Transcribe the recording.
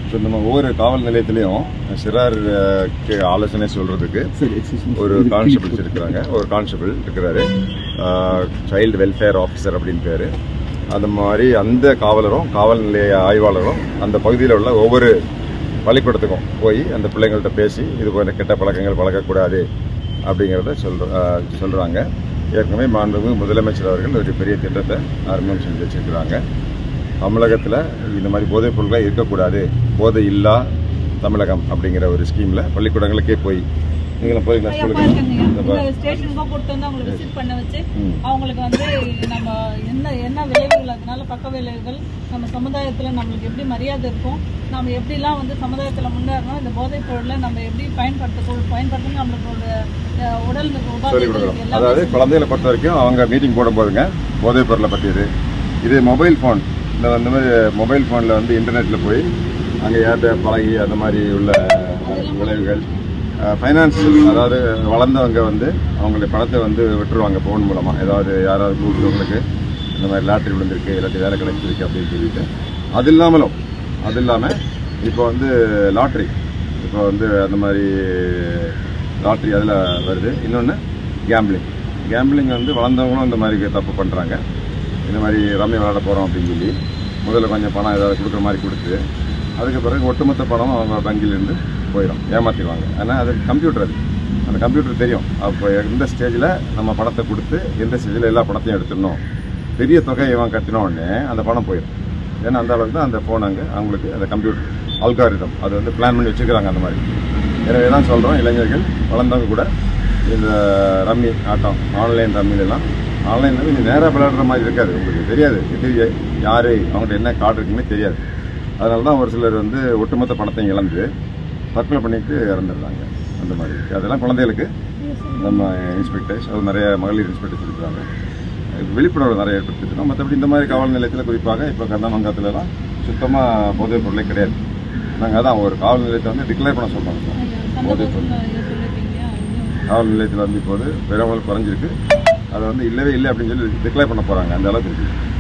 So இந்த மாதிரி ஒவ்வொரு காவல் நிலையத்திலையும் சிறாருக்கு ஆலோசனை சொல்றதுக்கு ஒரு கான்ஸ்டபிள்ஸ் இருக்கிறாங்க ஒரு கான்ஸ்டபிள் இருக்கிறாரு சைல்டு வெல்ஃபேர் ஆஃபீஸர் அப்படின்னு பேரு அந்த மாதிரி அந்த காவலரும் காவல் நிலைய ஆய்வாளரும் அந்த பகுதியில் உள்ள ஒவ்வொரு பள்ளிக்கூடத்துக்கும் போய் அந்த பிள்ளைங்கள்ட்ட பேசி இது போன்ற கெட்ட பழக்கங்கள் பழக்கக்கூடாது அப்படிங்கிறத சொல்ற ஆஹ் சொல்றாங்க ஏற்கனவே மாண்புமிகு முதலமைச்சர் அவர்கள் ஒரு பெரிய திட்டத்தை ஆரம்பம் செஞ்சு வச்சிருக்கிறாங்க தமிழகத்தில் இந்த மாதிரி போதைப் பொருட்கள் இருக்கக்கூடாது போதை இல்லா தமிழகம் அப்படிங்கிற ஒரு ஸ்கீமில் பள்ளிக்கூடங்களுக்கே போய் நீங்களும் போய் ஐயா, ஸ்கூலுக்கு பாருங்கய்யா. இந்த பா- இந்த ஸ்டேஷனுக்கோ கூட்டிட்டு வந்து அவங்களை விசிட் பண்ண வச்சு ம். அவங்களுக்கு வந்து நம்ம என்ன என்ன விளைவுகள் அதனால பக்க விளைவுகள் நம்ம சமுதாயத்துல நம்மளுக்கு எப்படி மரியாதை இருக்கும் நம்ம எப்படிலாம் வந்து சமுதாயத்துல முன்னேறணும் இந்த போதைப் பொருளை நம்ம எப்படி பயன்படுத்த பயன்படுத்தணும் நம்மளோட அஹ், உடல் சொல்லிக் உபாதைகள் கொடுக்குறோம் எல்லாமே அதாவது குழந்தைகளை பொறுத்த வரைக்கும் அவங்க மீட்டிங் போடும் போதுங்க போதைப் பொருளை பற்றியது இது மொபைல் ஃபோன் இந்த அந்த மாதிரி மொபைல் ஃபோனில் வந்து இன்டர்நெட்டில் போய் அங்கே யார்கிட்ட பழகி அந்த மாதிரி உள்ள அஹ், விளைவுகள் ஃபைனான்சியல் அதாவது வளர்ந்தவங்க வந்து அவங்களுடைய பணத்தை வந்து விட்டுருவாங்க ஃபோன் மூலமாக ஏதாவது யாராவது கூப்பிட்டவங்களுக்கு இந்த மாதிரி லாட்ரி விழுந்திருக்கு இல்லாட்டி வேலை கிடைச்சிருக்கு அப்படின்னு சொல்லிட்டு அது இல்லாமலும் அது இல்லாமல் இப்போ வந்து லாட்ரி இப்போ வந்து அந்த மாதிரி லாட்ரி அதில் வருது இன்னொன்று கேம்பிளிங் கேம்பிளிங் வந்து வளர்ந்தவங்களும் இந்த மாதிரி தப்பு பண்ணுறாங்க இந்த மாதிரி ரம்மி விளையாட போகிறோம் அப்படின்னு சொல்லி முதல்ல கொஞ்சம் பணம் ஏதாவது கொடுக்குற மாதிரி கொடுத்து அதுக்கு பிறகு ஒட்டுமொத்த பணம் அவங்க வங்கியிலேருந்து போயிடும் ஏமாற்றிடுவாங்க ஆனால் அது கம்ப்யூட்டர் அது அந்த கம்ப்யூட்டர் தெரியும் அப்போ எந்த ஸ்டேஜில் நம்ம பணத்தை கொடுத்து எந்த ஸ்டேஜில் எல்லா பணத்தையும் எடுத்துடணும் பெரிய தொகை இவன் கட்டின உடனே அந்த பணம் போயிடும் ஏன்னா அந்த அளவுக்கு தான் அந்த ஃபோன் அங்கே அவங்களுக்கு அந்த கம்ப்யூட்டர் அல்காரிதம் அது வந்து பிளான் பண்ணி வச்சுக்கிறாங்க அந்த மாதிரி எனவே தான் சொல்கிறோம் இளைஞர்கள் வளர்ந்தவங்க கூட இந்த ரம்மி ஆட்டம் ஆன்லைன் ரம்மிலெல்லாம் ஆன்லைன் ரம்மி நேராக விளையாடுற மாதிரி இருக்காது உங்களுக்கு தெரியாது இது யார் அவங்கள்ட்ட என்ன கார்டு இருக்குன்னு தெரியாது அதனால தான் ஒரு சிலர் வந்து ஒட்டுமொத்த பணத்தையும் இழந்து தற்கொலை பண்ணிட்டு இறந்துடுறாங்க அந்த மாதிரி இருக்கு. அதெல்லாம் குழந்தைகளுக்கு நம்ம இன்ஸ்பெக்டர்ஸ் அது நிறைய மகளிர் இன்ஸ்பெக்டர்ஸ் இருக்கிறாங்க விழிப்புணர்வு நிறைய ஏற்படுத்திருக்கோம் மற்றபடி இந்த மாதிரி காவல் நிலையத்தில் குறிப்பாக இப்போ கந்தமங்கலத்துலலாம் சுத்தமாக போதைப் பொருளே கிடையாது நாங்கள் அதான் ஒரு காவல் நிலையத்தை வந்து டிக்ளேர் பண்ண சொல்கிறோம் போதைப் பொருள் சொல்லிருக்கீங்க காவல் நிலையத்தில் வந்து இப்போது விரவல் குறைஞ்சிருக்கு அதை வந்து இல்லவே இல்லை அப்படின்னு சொல்லி டிக்ளேர் பண்ண போகிறாங்க அந்த அளவுக்கு இருக்குது